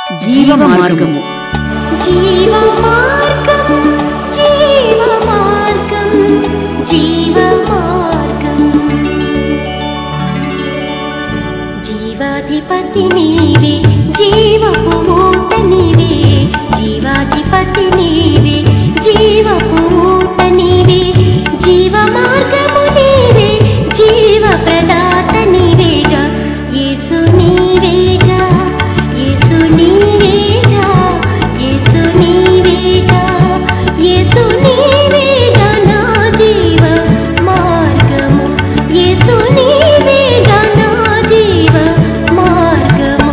జీవ మార్గము జీవమార్గం జీవమార్గం జీవమార్గం జీవాధిపతి నీవే జీవపు ఊట నీవే జీవాధిపతి నీవే జీవపు ఊట నీవే జీవమార్గము నీవే జీవ ప్రదాత నీవేగా యేసు నీవేగా యేసు నీవేగా యేసు నీవేగా యేసు నీవేగా నా జీవ మార్గము యేసు నీవేగా నా జీవ మార్గము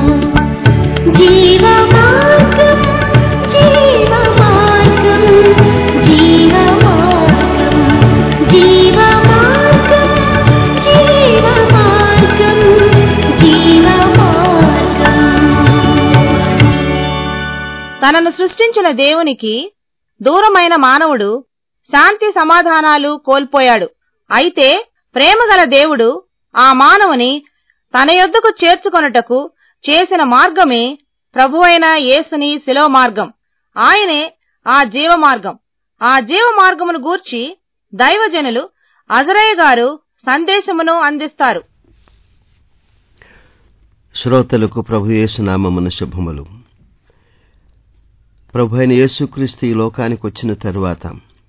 జీవ మార్గం జీవ మార్గం జీవ మార్గం జీవ మార్గం జీవ మార్గం జీవ మార్గం తనను సృష్టించిన దేవునికి దూరమైన మానవుడు శాంతి సమాధానాలు కోల్పోయాడు అయితే ప్రేమగల దేవుడు ఆ మానవుని తన యొద్దకు చేర్చుకొనుటకు చేసిన మార్గమే ప్రభువైన యేసుని శిలో మార్గం ఆయనే ఆ జీవ మార్గం ఆ జీవ మార్గమును గూర్చి దైవజనులు అజరయ్య గారు సందేశమును అందిస్తారు శ్రోతలకు ప్రభు యేసునామమున శుభములు ప్రభు అయిన యేసుక్రీస్తు ఈ లోకానికి వచ్చిన తరువాత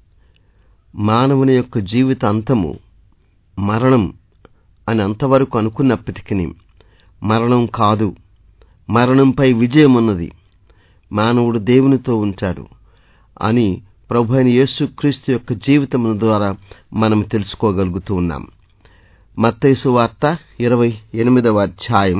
మానవుని యొక్క జీవిత అంతము మరణం అని అంతవరకు అనుకున్నప్పటికీ మరణం కాదు మరణంపై విజయం ఉన్నది మానవుడు దేవునితో ఉంటాడు అని ప్రభు అయిన యేసుక్రీస్తు యొక్క జీవితము ద్వారా మనం తెలుసుకోగలుగుతూ ఉన్నాం మత్తైసు వార్త ఇరవై ఎనిమిదవ అధ్యాయం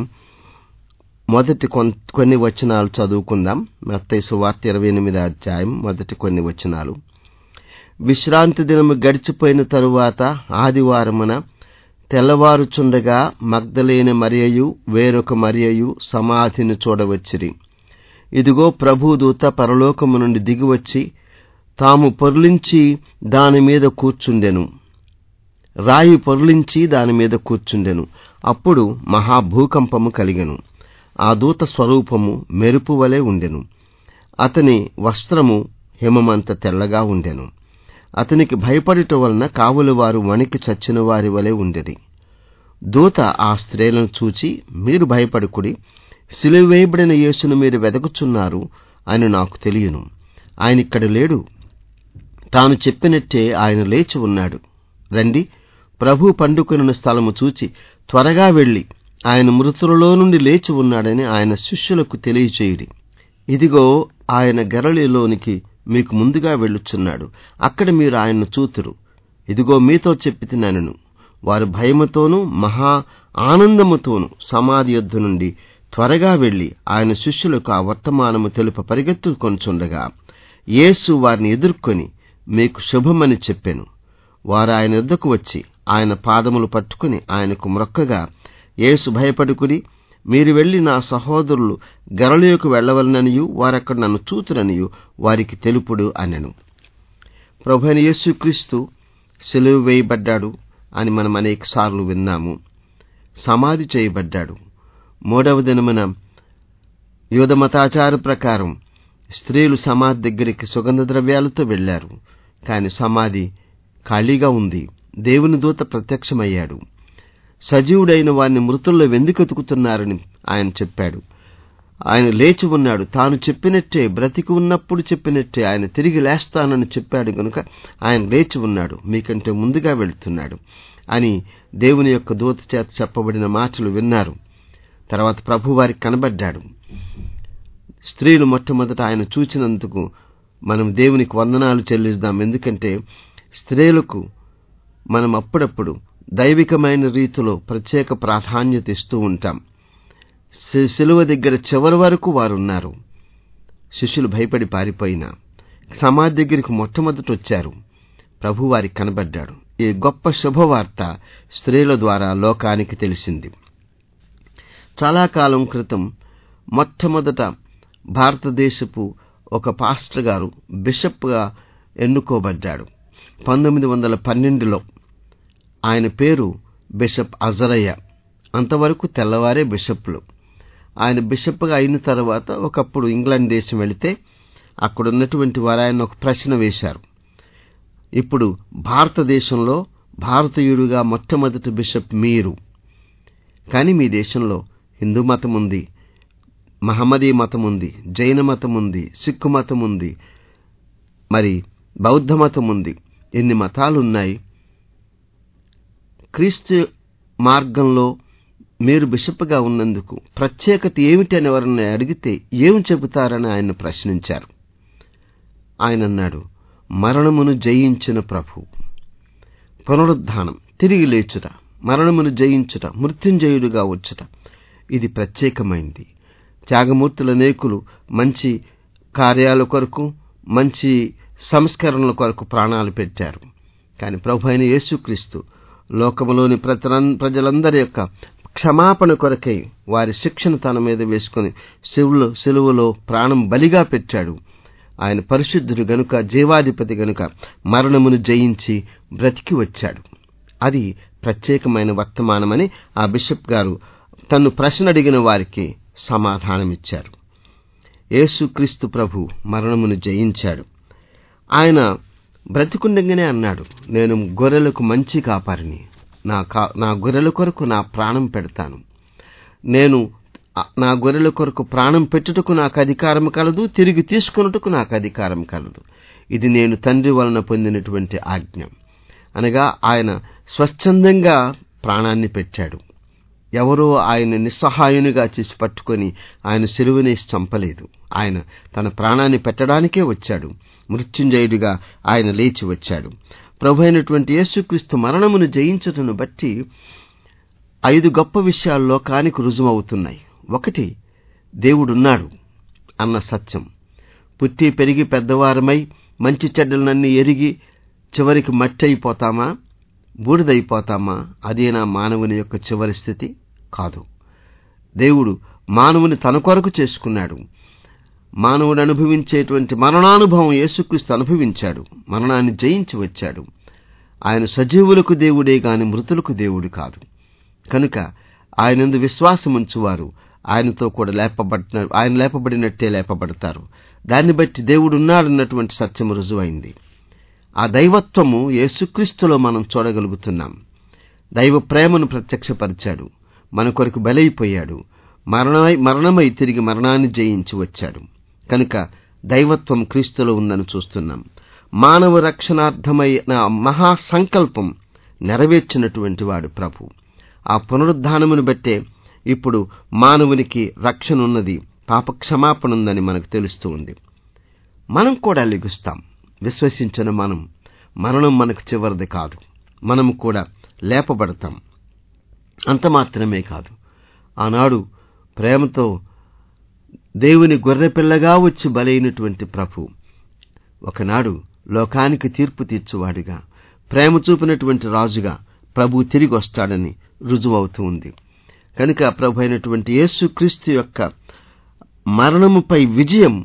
మొదటి కొన్- కొన్ని వచనాలు చదువుకుందాం మత్తైసు వార్త ఇరవై ఎనిమిది అధ్యాయం మొదటి కొన్ని వచనాలు విశ్రాంతి దినము గడిచిపోయిన తరువాత ఆదివారమున తెల్లవారుచుండగా మగ్ధలేని మరియయు వేరొక మరియయు సమాధిని చూడవచ్చిరి ఇదిగో ప్రభుదూత పరలోకము నుండి దిగివచ్చి తాము పొర్లించి దాని మీద కూర్చుండెను రాయి పొర్లించి దాని మీద కూర్చుండెను అప్పుడు మహాభూకంపము కలిగెను ఆ దూత స్వరూపము మెరుపు వలె ఉండెను అతని వస్త్రము హిమమంత తెల్లగా ఉండెను అతనికి భయపడుట వలన కావుల వారు వణికి చచ్చిన వారి వలె ఉండెది దూత ఆ స్త్రీలను చూచి మీరు భయపడుకుడి సిలువేయబడిన యేసును మీరు వెదకుచున్నారు అని నాకు తెలియను ఆయన ఇక్కడ లేడు తాను చెప్పినట్టే ఆయన లేచి ఉన్నాడు రండి ప్రభు పండుకొనిన స్థలము చూచి త్వరగా వెళ్ళి ఆయన మృతులలో నుండి లేచి ఉన్నాడని ఆయన శిష్యులకు తెలియచేయుడి ఇదిగో ఆయన గరళిలోనికి మీకు ముందుగా వెళ్ళుచున్నాడు అక్కడ మీరు ఆయన్ను చూతురు ఇదిగో మీతో చెప్పితినను వారు భయముతోనూ మహా ఆనందముతోనూ సమాధి యొద్ద నుండి త్వరగా వెళ్లి ఆయన శిష్యులకు ఆ వర్తమానము తెలుప పరిగెత్తుకొనుచుండగా యేసు వారిని ఎదుర్కొని మీకు శుభమని చెప్పెను వారు ఆయన యొద్దకు వచ్చి ఆయన పాదములు పట్టుకుని ఆయనకు మ్రొక్కగా యేసు భయపడుకుని మీరు వెళ్లి నా సహోదరులు గరళియకు వెళ్లవలననియు వారక్కడ నన్ను చూతురనియు వారికి తెలుపుడు అనెను ప్రభుని యేసుక్రీస్తు సెలవు వేయబడ్డాడు అని మనం అనేక సార్లు విన్నాము సమాధి చేయబడ్డాడు మూడవ దినమున యూదమతాచార ప్రకారం స్త్రీలు సమాధి దగ్గరికి సుగంధ ద్రవ్యాలతో వెళ్లారు కాని సమాధి ఖాళీగా ఉంది దేవుని దూత ప్రత్యక్షమయ్యాడు సజీవుడైన వారిని మృతుల్లో వెందుకెతుకుతున్నారని ఆయన చెప్పాడు ఆయన లేచి ఉన్నాడు తాను చెప్పినట్టే బ్రతికి ఉన్నప్పుడు చెప్పినట్టే ఆయన తిరిగి లేస్తానని చెప్పాడు గనుక ఆయన లేచి ఉన్నాడు మీకంటే ముందుగా వెళుతున్నాడు అని దేవుని యొక్క దూత చేత చెప్పబడిన మాటలు విన్నారు తర్వాత ప్రభు వారికి కనబడ్డాడు స్త్రీలు మొట్టమొదట ఆయన చూచినందుకు మనం దేవునికి వందనాలు చెల్లిస్తాం ఎందుకంటే స్త్రీలకు మనం అప్పుడప్పుడు దైవికమైన రీతిలో ప్రత్యేక ప్రాధాన్యత ఇస్తూ ఉంటాం శి- శిలువ దగ్గర చివరి వరకు వారున్నారు శిష్యులు భయపడి పారిపోయినా సమాధి దగ్గరికి మొట్టమొదట వచ్చారు ప్రభు వారికి కనబడ్డాడు ఈ గొప్ప శుభవార్త స్త్రీల ద్వారా లోకానికి తెలిసింది చాలా కాలం క్రితం మొట్టమొదట భారతదేశపు ఒక పాస్టర్ గారు బిషప్గా ఎన్నుకోబడ్డాడు పంతొమ్మిది వందల పన్నెండులో ఆయన పేరు బిషప్ అజరయ్య అంతవరకు తెల్లవారే బిషప్లు ఆయన బిషప్గా అయిన తర్వాత ఒకప్పుడు ఇంగ్లాండ్ దేశం వెళితే అక్కడ ఉన్నటువంటి వారు ఆయన ఒక ప్రశ్న వేశారు ఇప్పుడు భారతదేశంలో భారతీయుడుగా మొట్టమొదటి బిషప్ మీరు కానీ మీ దేశంలో హిందూ మతం ఉంది మహమ్మదీ మతం ఉంది జైన మతం ఉంది సిక్కు మతం ఉంది మరి బౌద్ధ మతం ఉంది ఎన్ని మతాలు ఉన్నాయి క్రీస్తు మార్గంలో మీరు బిషప్గా ఉన్నందుకు ప్రత్యేకత ఏమిటి అని ఎవరిని అడిగితే ఏమి చెబుతారని ఆయన ప్రశ్నించారు ఆయన అన్నాడు మరణమును జయించిన ప్రభు పునరుద్ధానం తిరిగి లేచుట మరణమును జయించుట మృత్యుంజయుడుగా వచ్చుట ఇది ప్రత్యేకమైంది త్యాగమూర్తుల నేకులు మంచి కార్యాల కొరకు మంచి సంస్కరణల కొరకు ప్రాణాలు పెట్టారు కానీ ప్రభు అయిన యేసుక్రీస్తు లోకములోని ప్రజలందరి యొక్క క్షమాపణ కొరకై వారి శిక్షణ తన మీద వేసుకుని శివులో సెలువులో ప్రాణం బలిగా పెట్టాడు ఆయన పరిశుద్ధుడు గనుక జీవాధిపతి గనుక మరణమును జయించి బ్రతికి వచ్చాడు అది ప్రత్యేకమైన వర్తమానమని ఆ బిషప్ గారు తను ప్రశ్న అడిగిన వారికి సమాధానమిచ్చారు యేసుక్రీస్తు ప్రభు మరణమును జయించాడు ఆయన బ్రతికుండగానే అన్నాడు నేను గొర్రెలకు మంచి కాపారిని నా కా నా గొర్రెల కొరకు నా ప్రాణం పెడతాను నేను నా గొర్రెల కొరకు ప్రాణం పెట్టుటకు నాకు అధికారం కలదు తిరిగి తీసుకున్నట్టుకు నాకు అధికారం కలదు ఇది నేను తండ్రి వలన పొందినటువంటి ఆజ్ఞ అనగా ఆయన స్వచ్ఛందంగా ప్రాణాన్ని పెట్టాడు ఎవరో ఆయన నిస్సహాయునిగా చేసి పట్టుకొని ఆయన సెలువునేసి చంపలేదు ఆయన తన ప్రాణాన్ని పెట్టడానికే వచ్చాడు మృత్యుంజయుడిగా ఆయన లేచి వచ్చాడు ప్రభు అయినటువంటి యేసుక్రీస్తు మరణమును జయించటను బట్టి ఐదు గొప్ప విషయాలు లోకానికి రుజువవుతున్నాయి ఒకటి దేవుడున్నాడు అన్న సత్యం పుట్టి పెరిగి పెద్దవారమై మంచి చెడ్డలనన్నీ ఎరిగి చివరికి మట్టి అయిపోతామా బూడిదైపోతామా అదేనా మానవుని యొక్క చివరి స్థితి కాదు దేవుడు మానవుని తన కొరకు చేసుకున్నాడు మానవుడు అనుభవించేటువంటి మరణానుభవం యేసుక్రీస్తు అనుభవించాడు మరణాన్ని జయించి వచ్చాడు ఆయన సజీవులకు దేవుడే గాని మృతులకు దేవుడు కాదు కనుక ఆయనందు విశ్వాసముంచువారు ఆయనతో కూడా లేపబడిన ఆయన లేపబడినట్టే లేపబడతారు దాన్ని బట్టి దేవుడు ఉన్నాడన్నటువంటి సత్యం రుజువైంది ఆ దైవత్వము యేసుక్రీస్తులో మనం చూడగలుగుతున్నాం దైవ ప్రేమను ప్రత్యక్షపరిచాడు మన కొరకు బలైపోయాడు మరణమై మరణమై తిరిగి మరణాన్ని జయించి వచ్చాడు కనుక దైవత్వం క్రీస్తులో ఉందని చూస్తున్నాం మానవ రక్షణార్థమైన మహాసంకల్పం నెరవేర్చినటువంటి వాడు ప్రభు ఆ పునరుద్ధానమును బట్టే ఇప్పుడు మానవునికి రక్షణ ఉన్నది పాపక్షమాపణ ఉందని మనకు తెలుస్తూ ఉంది మనం కూడా లిగుస్తాం విశ్వసించిన మనం మరణం మనకు చివరిది కాదు మనం కూడా లేపబడతాం అంత మాత్రమే కాదు ఆనాడు ప్రేమతో దేవుని గొర్రెపిల్లగా వచ్చి బలైనటువంటి ప్రభు ఒకనాడు లోకానికి తీర్పు తీర్చువాడిగా ప్రేమ చూపినటువంటి రాజుగా ప్రభు తిరిగి వస్తాడని రుజువవుతూ ఉంది కనుక ప్రభు అయినటువంటి యేసుక్రీస్తు యొక్క మరణముపై విజయం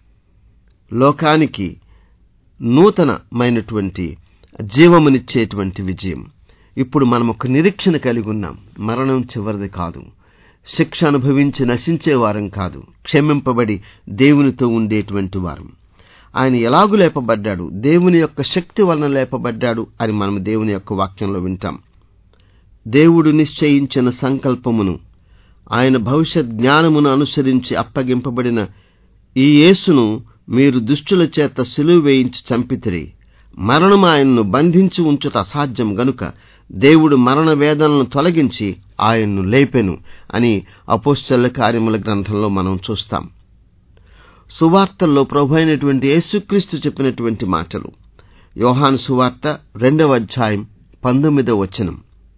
లోకానికి నూతనమైనటువంటి జీవమునిచ్చేటువంటి విజయం ఇప్పుడు మనం ఒక నిరీక్షణ కలిగి ఉన్నాం మరణం చివరిది కాదు శిక్ష అనుభవించి నశించే వారం కాదు క్షమింపబడి దేవునితో ఉండేటువంటి వారం ఆయన ఎలాగు లేపబడ్డాడు దేవుని యొక్క శక్తి వలన లేపబడ్డాడు అని మనం దేవుని యొక్క వాక్యంలో వింటాం దేవుడు నిశ్చయించిన సంకల్పమును ఆయన భవిష్యత్ జ్ఞానమును అనుసరించి అప్పగింపబడిన ఈ యేసును మీరు దుష్టుల చేత సిలువ వేయించి చంపితిరి మరణం ఆయన్ను బంధించి ఉంచుట అసాధ్యం గనుక దేవుడు మరణ వేదనలను తొలగించి ఆయన్ను లేపెను అని అపోస్తల కార్యముల గ్రంథంలో మనం చూస్తాం సువార్తల్లో ప్రభు అయినటువంటి యేసుక్రీస్తు చెప్పినటువంటి మాటలు యోహాను సువార్త రెండవ అధ్యాయం పంతొమ్మిదవ వచనం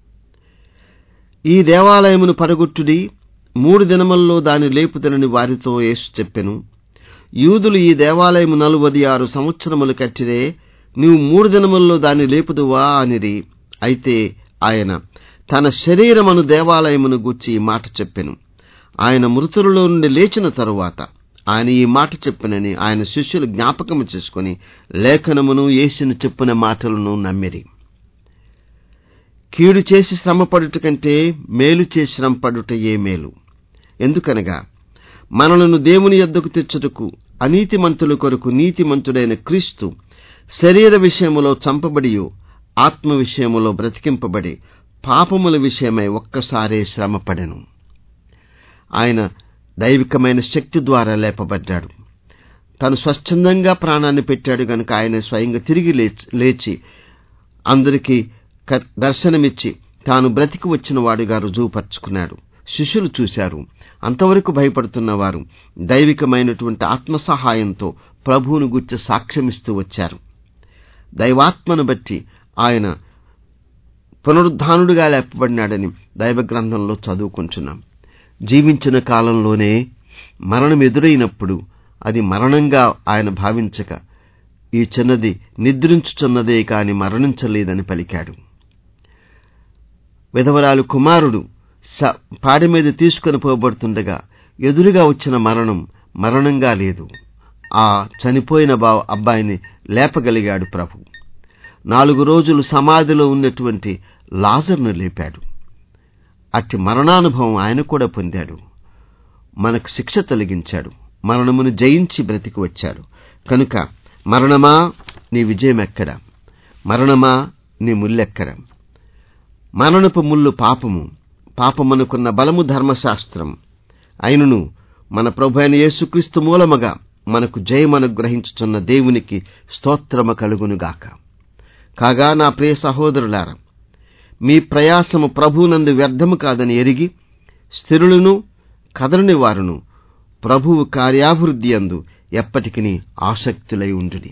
ఈ దేవాలయమును పడగొట్టుడి మూడు దినముల్లో దాని లేపుదనని వారితో యేసు చెప్పెను యూదులు ఈ దేవాలయము నలువది ఆరు సంవత్సరములు కట్టిరే నీవు మూడు దినముల్లో దాన్ని లేపుదువా అనిరి అయితే ఆయన తన శరీరమును దేవాలయమును గూర్చి ఈ మాట చెప్పెను ఆయన మృతులలో నుండి లేచిన తరువాత ఆయన ఈ మాట చెప్పినని ఆయన శిష్యులు జ్ఞాపకము చేసుకుని లేఖనమును యేసును చెప్పిన మాటలను నమ్మిరి కీడు చేసి శ్రమపడుట కంటే మేలు చేసి శ్రమపడుట ఏ మేలు ఎందుకనగా మనలను దేవుని యొద్దకు తెచ్చుటకు అనీతిమంతుల కొరకు నీతిమంతుడైన క్రీస్తు శరీర విషయములో చంపబడియు ఆత్మ విషయములో బ్రతికింపబడి పాపముల విషయమై ఒక్కసారే శ్రమపడెను ఆయన దైవికమైన శక్తి ద్వారా లేపబడ్డాడు తను స్వచ్ఛందంగా ప్రాణాన్ని పెట్టాడు గనుక ఆయన స్వయంగా తిరిగి లేచి- లేచి అందరికీ క- దర్శనమిచ్చి తాను బ్రతికి వచ్చిన వాడిగా రుజువుపరుచుకున్నాడు శిష్యులు చూశారు అంతవరకు భయపడుతున్న వారు దైవికమైనటువంటి ఆత్మ సహాయంతో ప్రభువును గుర్చి సాక్ష్యమిస్తూ వచ్చారు దైవాత్మను బట్టి ఆయన పునరుద్ధానుడిగా లేపబడినాడని దైవ గ్రంథంలో చదువుకుంటున్నాం జీవించిన కాలంలోనే మరణం ఎదురైనప్పుడు అది మరణంగా ఆయన భావించక ఈ చిన్నది నిద్రించుచున్నదే కాని మరణించలేదని పలికాడు విధవరాలు కుమారుడు స- పాడి మీద తీసుకుని పోబడుతుండగా ఎదురుగా వచ్చిన మరణం మరణంగా లేదు ఆ చనిపోయిన బా అబ్బాయిని లేపగలిగాడు ప్రభు నాలుగు రోజులు సమాధిలో ఉన్నటువంటి లాజర్ను లేపాడు అట్టి మరణానుభవం ఆయన కూడా పొందాడు మనకు శిక్ష తొలగించాడు మరణమును జయించి బ్రతికి వచ్చాడు కనుక మరణమా నీ విజయం ఎక్కడ మరణమా నీ ముల్లెక్కడ మరణపు ముళ్ళు పాపము పాపమనుకున్న బలము ధర్మశాస్త్రం అయినను మన ప్రభు అయిన యేసుక్రీస్తు మూలముగా మనకు జయమనుగ్రహించుచున్న దేవునికి స్తోత్రము కలుగునుగాక కాగా నా ప్రియ సహోదరులారా మీ ప్రయాసము ప్రభువునందు వ్యర్థము కాదని ఎరిగి స్థిరులను కదలని వారును ప్రభువు కార్యాభివృద్ధి అందు ఎప్పటికి ఆసక్తులై ఉండుడి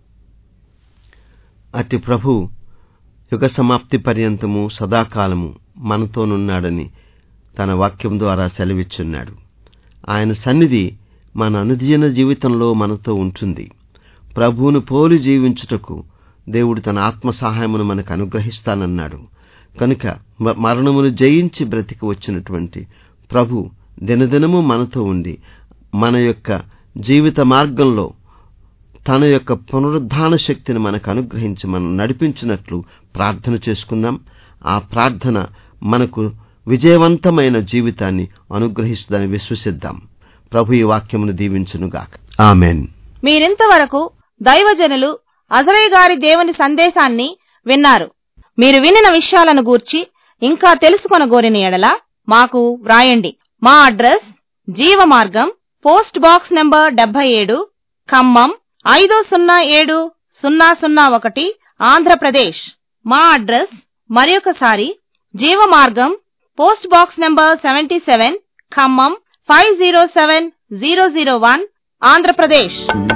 అట్టి ప్రభు యుగ సమాప్తి పర్యంతము సదాకాలము మనతోనున్నాడని తన వాక్యం ద్వారా సెలవిచ్చున్నాడు ఆయన సన్నిధి మన అనుదిన జీవితంలో మనతో ఉంటుంది ప్రభువును పోలి జీవించుటకు దేవుడు తన ఆత్మ సహాయమును మనకు అనుగ్రహిస్తానన్నాడు కనుక మ- మరణమును జయించి బ్రతికి వచ్చినటువంటి ప్రభు దినదినము మనతో ఉండి మన యొక్క జీవిత మార్గంలో తన యొక్క పునరుద్ధాన శక్తిని మనకు అనుగ్రహించి మనం నడిపించినట్లు ప్రార్థన చేసుకుందాం ఆ ప్రార్థన మనకు విజయవంతమైన జీవితాన్ని అనుగ్రహిస్తుందని విశ్వసిద్దాం ప్రభు ఈ వాక్యమును దీవించునుగాక ఆమెన్ మీరింతవరకు దైవజనులు అజరయ్య గారి దేవుని సందేశాన్ని విన్నారు మీరు వినిన విషయాలను గూర్చి ఇంకా తెలుసుకొనగోరిన ఎడల మాకు వ్రాయండి మా address Jeevamargam post box number డెబ్బై ఏడు ఖమ్మం ఐదు సున్నా ఏడు సున్నా సున్నా ఒకటి ఆంధ్రప్రదేశ్ మా అడ్రస్ మరొకసారి Jeevamargam post box number seventy seven Khammam five zero seven zero zero one Andhra Pradesh